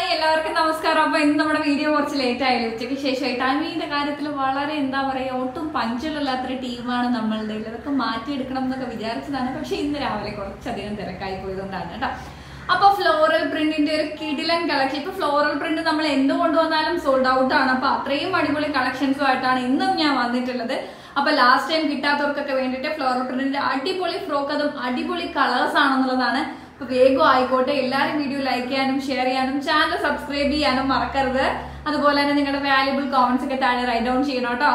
എല്ലാവർക്കും നമസ്കാരം അപ്പൊ ഇന്ന് നമ്മുടെ വീഡിയോ കുറച്ച് ലേറ്റ് ആയാലും ഉച്ചയ്ക്ക് ശേഷമായി ടൈമിങ്ങിന്റെ കാര്യത്തിൽ വളരെ എന്താ പറയാ ഒട്ടും പഞ്ചുകളില്ലാത്തൊരു ടീമാണ് നമ്മളുടെ ഇതൊക്കെ മാറ്റിയെടുക്കണം എന്നൊക്കെ വിചാരിച്ചതാണ് പക്ഷെ ഇന്ന് രാവിലെ കുറച്ചധികം തിരക്കായി പോയതുകൊണ്ടാണ് കേട്ടോ അപ്പൊ ഫ്ലോറൽ പ്രിന്റിന്റെ ഒരു കിടിലൻ കളക്ഷൻ ഇപ്പൊ ഫ്ലോറൽ പ്രിന്റ് നമ്മൾ എന്ത് കൊണ്ടുവന്നാലും സോൾഡ് ഔട്ട് ആണ് അപ്പൊ അത്രയും അടിപൊളി കളക്ഷൻസും ആയിട്ടാണ് ഇന്നും ഞാൻ വന്നിട്ടുള്ളത് അപ്പൊ ലാസ്റ്റ് ടൈം കിട്ടാത്തവർക്കൊക്കെ വേണ്ടിയിട്ട് ഫ്ലോറൽ പ്രിന്റിന്റെ അടിപൊളി ഫ്രോക്ക് അതും അടിപൊളി കളേഴ്സ് ആണെന്നുള്ളതാണ് അപ്പൊ വേഗം ആയിക്കോട്ടെ എല്ലാവരും വീഡിയോ ലൈക്ക് ചെയ്യാനും ഷെയർ ചെയ്യാനും ചാനൽ സബ്സ്ക്രൈബ് ചെയ്യാനും മറക്കരുത് അതുപോലെ തന്നെ നിങ്ങളുടെ വാല്യുബിൾ കോമന്റ്സ് ഒക്കെ താഴെ റൈറ്റ് ഡൗൺ ചെയ്യണം കേട്ടോ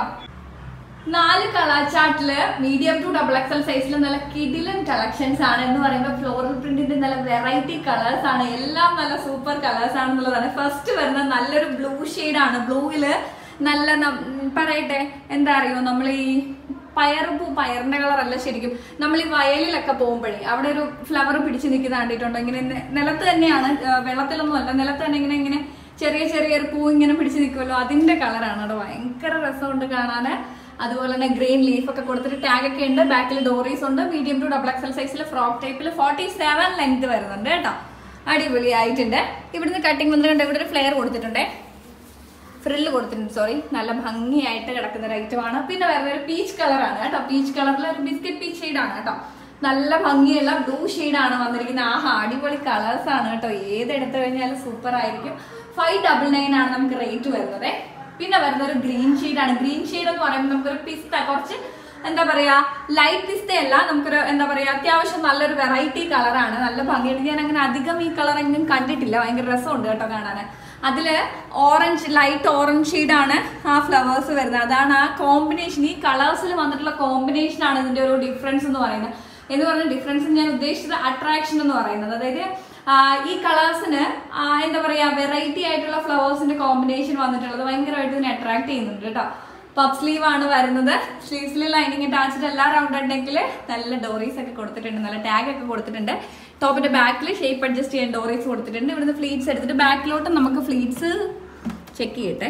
നാല് കളർ ചാർട്ടില് മീഡിയം ടു ഡബിൾ എക്സൽ സൈസിൽ നല്ല കിഡിലൻ കളക്ഷൻസ് ആണ് എന്ന് പറയുമ്പോൾ ഫ്ലോറൽ പ്രിന്റിന്റെ നല്ല വെറൈറ്റി കളേഴ്സ് ആണ് എല്ലാം നല്ല സൂപ്പർ കളേഴ്സ് ആണെന്നുള്ളതാണ് ഫസ്റ്റ് വരുന്ന നല്ലൊരു ബ്ലൂ ആണ് ബ്ലൂവില് നല്ല നം- ഉം പറയട്ടെ എന്താ അറിയോ നമ്മൾ ഈ പയർ പൂ പയറിന്റെ കളറല്ല ശരിക്കും നമ്മൾ ഈ വയലിലൊക്കെ പോകുമ്പോഴേ അവിടെ ഒരു ഫ്ലവർ പിടിച്ച് നിൽക്കുന്ന കണ്ടിട്ടുണ്ടോ ഇങ്ങനെ നെ- നിലത്ത് തന്നെയാണ് ആ, വെള്ളത്തിലൊന്നും അല്ല നിലത്ത് തന്നെ ഇങ്ങനെ ഇങ്ങനെ ചെറിയ ചെറിയൊരു പൂ ഇങ്ങനെ പിടിച്ച് നിൽക്കുമല്ലോ അതിന്റെ കളറാണ് അവിടെ ഭയങ്കര രസമുണ്ട് കാണാൻ അതുപോലെ തന്നെ ഗ്രീൻ ലീഫ് ഒക്കെ കൊടുത്തിട്ട് ടാഗ് ഒക്കെ ഉണ്ട് ബാക്കിൽ ഡോറീസ് ഉണ്ട് മീഡിയം ടു ഡബിൾ എക്സൽ സൈസിൽ ഫ്രോക്ക് ടൈപ്പിൽ ഫോർട്ടി സെവൻ ലെങ്ത് വരുന്നുണ്ട് കേട്ടോ അടിപൊളിയായിട്ടുണ്ട് ഇവിടുന്ന് കട്ടിങ് വന്നിട്ടുണ്ട് ഇവിടെ ഒരു ഫ്ലെയർ കൊടുത്തിട്ടുണ്ടേ ഫ്രില്ല് കൊടുത്തിട്ടുണ്ട് സോറി നല്ല ഭംഗിയായിട്ട് കിടക്കുന്ന ഒരു ഐറ്റമാണ് പിന്നെ വേറെ ഒരു പീച്ച് കളറാണ് കേട്ടോ പീച്ച് കളറിൽ ഒരു ബിസ്ക്കറ്റ് പീച്ച് ഷെയ്ഡാണ് കേട്ടോ നല്ല ഭംഗിയുള്ള ബ്ലൂ ഷെയ്ഡാണ് വന്നിരിക്കുന്നത് ആഹാ അടിപൊളി കളേഴ്സ് ആണ് കേട്ടോ ഏതെടുത്തു കഴിഞ്ഞാലും സൂപ്പർ ആയിരിക്കും ഫൈവ് ഡബിൾ നയൻ ആണ് നമുക്ക് റേറ്റ് വരുന്നത് പിന്നെ വരുന്ന ഒരു ഗ്രീൻ ഷെയ്ഡാണ് ഗ്രീൻ ഷെയ്ഡ് എന്ന് പറയുമ്പോൾ നമുക്കൊരു പിസ്ത കുറച്ച് എന്താ പറയാ ലൈറ്റ് പിസ്ത അല്ല നമുക്കൊരു എന്താ പറയാ അത്യാവശ്യം നല്ലൊരു വെറൈറ്റി കളറാണ് നല്ല ഭംഗിയുണ്ട് ഞാൻ അങ്ങനെ അധികം ഈ കളർ എങ്ങും കണ്ടിട്ടില്ല ഭയങ്കര രസമുണ്ട് കേട്ടോ കാണാൻ അതില് ഓറഞ്ച് ലൈറ്റ് ഓറഞ്ച് ഷെയ്ഡാണ് ആ ഫ്ലവേഴ്സ് വരുന്നത് അതാണ് ആ കോമ്പിനേഷൻ ഈ കളേഴ്സിൽ വന്നിട്ടുള്ള കോമ്പിനേഷൻ ആണ് ഇതിന്റെ ഒരു ഡിഫറൻസ് എന്ന് പറയുന്നത് എന്ന് പറഞ്ഞ ഡിഫറൻസ് ഞാൻ ഉദ്ദേശിച്ചത് അട്രാക്ഷൻ എന്ന് പറയുന്നത് അതായത് ആ, ഈ കളേഴ്സിന് എന്താ പറയാ വെറൈറ്റി ആയിട്ടുള്ള ഫ്ലവേഴ്സിന്റെ കോമ്പിനേഷൻ വന്നിട്ടുള്ളത് ഭയങ്കരമായിട്ട് ഇതിനെ അട്രാക്ട് ചെയ്യുന്നുണ്ട് കേട്ടോ പഫ് സ്ലീവ് ആണ് വരുന്നത് സ്ലീവ്സിൽ ലൈനിങ് അറ്റാച്ച്ഡ് എല്ലാ റൗണ്ട് നെക്കിൽ നല്ല ഡോറീസ് ഒക്കെ കൊടുത്തിട്ടുണ്ട് നല്ല ടാഗ് ഒക്കെ കൊടുത്തിട്ടുണ്ട് ടോപ്പിന്റെ ബാക്കിൽ ഷേപ്പ് അഡ്ജസ്റ്റ് ചെയ്യാൻ ഡോറീസ് കൊടുത്തിട്ടുണ്ട് ഇവിടുന്ന് ഫ്ലീറ്റ്സ് എടുത്തിട്ട് ബാക്കിലോട്ട് നമുക്ക് ഫ്ലീറ്റ്സ് ചെക്ക് ചെയ്യട്ടെ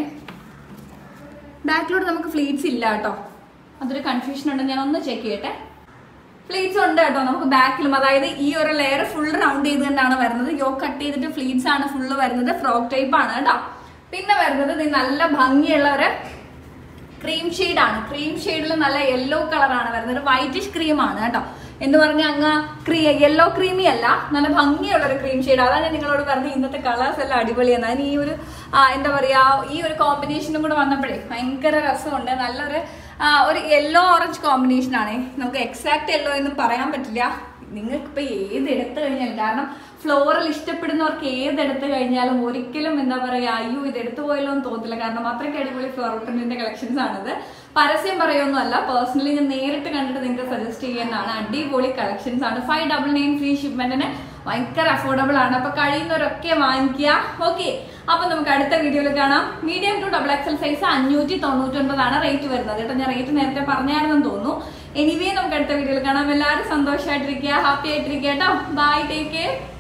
ബാക്കിലോട്ട് നമുക്ക് ഫ്ലീറ്റ്സ് ഇല്ല കേട്ടോ അതൊരു കൺഫ്യൂഷൻ ഉണ്ട് ഞാൻ ഒന്ന് ചെക്ക് ചെയ്യട്ടെ ഫ്ലീറ്റ്സ് ഉണ്ട് കേട്ടോ നമുക്ക് ബാക്കിലും അതായത് ഈ ഒരു ലെയർ ഫുൾ റൗണ്ട് ചെയ്ത് തന്നെയാണ് വരുന്നത് യോ കട്ട് ചെയ്തിട്ട് ഫ്ലീറ്റ്സ് ആണ് ഫുള്ള് വരുന്നത് ഫ്രോക്ക് ടൈപ്പ് ആണ് കേട്ടോ പിന്നെ വരുന്നത് ഇത് നല്ല ഭംഗിയുള്ള ഒരു ക്രീം ആണ് ക്രീം ഷെയ്ഡിൽ നല്ല യെല്ലോ കളറാണ് വരുന്നത് വൈറ്റിഷ് ക്രീം ആണ് കേട്ടോ എന്ന് പറഞ്ഞാൽ അങ്ങ് ക്രീ യെല്ലോ ക്രീമി അല്ല നല്ല ഭംഗിയുള്ള ഒരു ക്രീം ഷെയ്ഡ് അതാണ് ഞാൻ നിങ്ങളോട് പറഞ്ഞത് ഇന്നത്തെ കളേഴ്സ് എല്ലാം അടിപൊളിയാണ് അതിന് ഈ ഒരു ആ, എന്താ പറയാ ഈ ഒരു കോമ്പിനേഷനും കൂടെ വന്നപ്പോഴേ ഭയങ്കര രസമുണ്ട് നല്ലൊരു ആ, ഒരു യെല്ലോ ഓറഞ്ച് കോമ്പിനേഷൻ ആണ് നമുക്ക് എക്സാക്ട് യെല്ലോ എന്നും പറയാൻ പറ്റില്ല നിങ്ങൾക്ക് ഇപ്പൊ ഏത് എടുത്തു കഴിഞ്ഞാലും കാരണം ഫ്ലോറൽ ഇഷ്ടപ്പെടുന്നവർക്ക് ഏത് എടുത്തു കഴിഞ്ഞാലും ഒരിക്കലും എന്താ പറയാ അയ്യോ ഇത് എടുത്തു പോയല്ലോ എന്ന് തോന്നില്ല കാരണം അത്രയ്ക്ക് അടിപൊളി ഫ്ലോറൽ പ്രിന്റിന്റെ കളക്ഷൻസ് ആണിത് പരസ്യം പറയൊന്നുമല്ല പേഴ്സണലി ഞാൻ നേരിട്ട് കണ്ടിട്ട് നിങ്ങൾക്ക് സജസ്റ്റ് ചെയ്യുന്നതാണ് അടിപൊളി കളക്ഷൻസ് ആണ് ഫൈവ് ഡബിൾ നയൻ ഫ്രീ ഷിപ്മെന്റിന് ഭയങ്കര അഫോർഡബിൾ ആണ് അപ്പൊ കഴിയുന്നവരൊക്കെ വാങ്ങിക്കുക ഓക്കെ അപ്പൊ നമുക്ക് അടുത്ത വീഡിയോയിൽ കാണാം medium to double XL size അഞ്ഞൂറ്റി തൊണ്ണൂറ്റി ഒൻപതാണ് റേറ്റ് വരുന്നത് കേട്ടോ ഞാൻ റേറ്റ് നേരത്തെ പറഞ്ഞായിരുന്നെന്ന് തോന്നുന്നു എനിവേ നമുക്ക് അടുത്ത വീഡിയോയിൽ കാണാം എല്ലാവരും സന്തോഷമായിട്ടിരിക്കുക ഹാപ്പി ആയിട്ടിരിക്കുക കേട്ടോ ബൈ ടേക്ക് കെയർ